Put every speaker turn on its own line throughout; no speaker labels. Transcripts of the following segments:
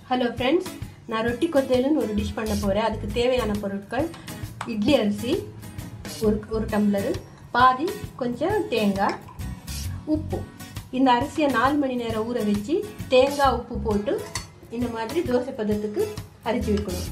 hello friends நான் ரொட்டி கொத்தையிலுன்னு ஒரு டிஷ் பண்ண போகிறேன் அதுக்கு தேவையான பொருட்கள் இட்லி அரிசி ஒரு ஒரு டம்ளரு பாதி கொஞ்சம் தேங்காய் உப்பு இந்த அரிசியை நாலு மணி நேரம் ஊற வச்சு தேங்காய் உப்பு போட்டு இந்த மாதிரி தோசை பதத்துக்கு அரிச்சு வைக்கணும்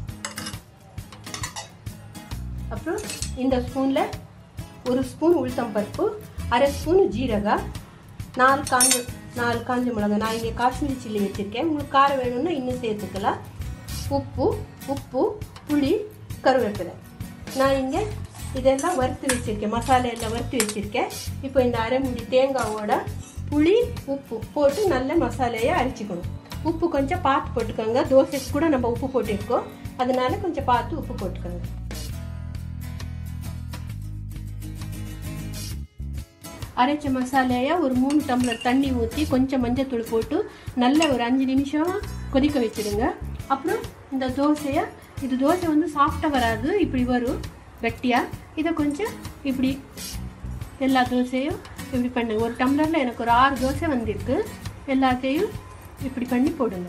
அப்புறம் இந்த ஸ்பூனில் ஒரு ஸ்பூன் உளுத்தம் பருப்பு அரை ஸ்பூன் ஜீரகம் நாலு காஞ்ச நாலு காஞ்ச மிளகாய் நான் இங்கே காஷ்மீரி சில்லி வச்சுருக்கேன் உங்களுக்கு காரம் வேணும்னா இன்னும் சேர்த்துக்கலாம் உப்பு உப்பு புளி கருவேப்பிலை நான் இங்கே இதெல்லாம் வறுத்து வச்சுருக்கேன் மசாலா எல்லாம் வறுத்து வச்சுருக்கேன் இப்போ இந்த அரை முடி தேங்காவோட புளி உப்பு போட்டு நல்ல மசாலையை அரைச்சிக்கணும் உப்பு கொஞ்சம் பார்த்து போட்டுக்கோங்க தோசைக்கு கூட நம்ம உப்பு போட்டிருக்கோம் அதனால கொஞ்சம் பார்த்து உப்பு போட்டுக்கோங்க அரைச்ச மசாலையை ஒரு மூணு டம்ளர் தண்ணி ஊற்றி கொஞ்சம் மஞ்சத்தூள் போட்டு நல்ல ஒரு அஞ்சு நிமிஷம் கொதிக்க வச்சுடுங்க அப்புறம் இந்த தோசையை இது தோசை வந்து சாஃப்டாக வராது இப்படி வரும் கட்டியாக இதை கொஞ்சம் இப்படி எல்லா தோசையும் இப்படி பண்ணுங்க ஒரு டம்ளரில் எனக்கு ஒரு ஆறு தோசை வந்திருக்கு எல்லாத்தையும் இப்படி பண்ணி போடுங்க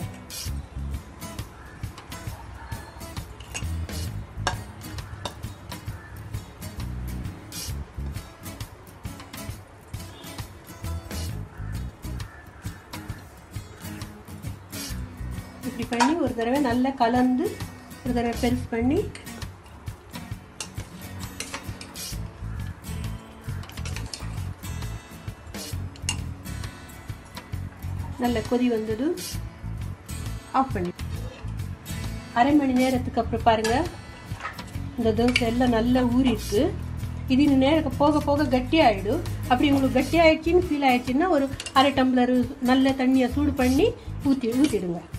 இப்படி பண்ணி ஒரு தடவை நல்லா கலந்து ஒரு தடவை பெருசு பண்ணி நல்ல கொதி வந்தது ஆஃப் பண்ணி அரை மணி நேரத்துக்கு அப்புறம் பாருங்க இந்த தோசை எல்லாம் நல்லா ஊறிருக்கு இது இன்னும் நேரம் போக போக கட்டியாயிடும் அப்படி உங்களுக்கு கட்டி ஆயிடுச்சின்னு ஃபீல் ஆயிடுச்சுன்னா ஒரு அரை டம்ளர் நல்ல தண்ணியை சூடு பண்ணி ஊற்றி ஊற்றிடுங்க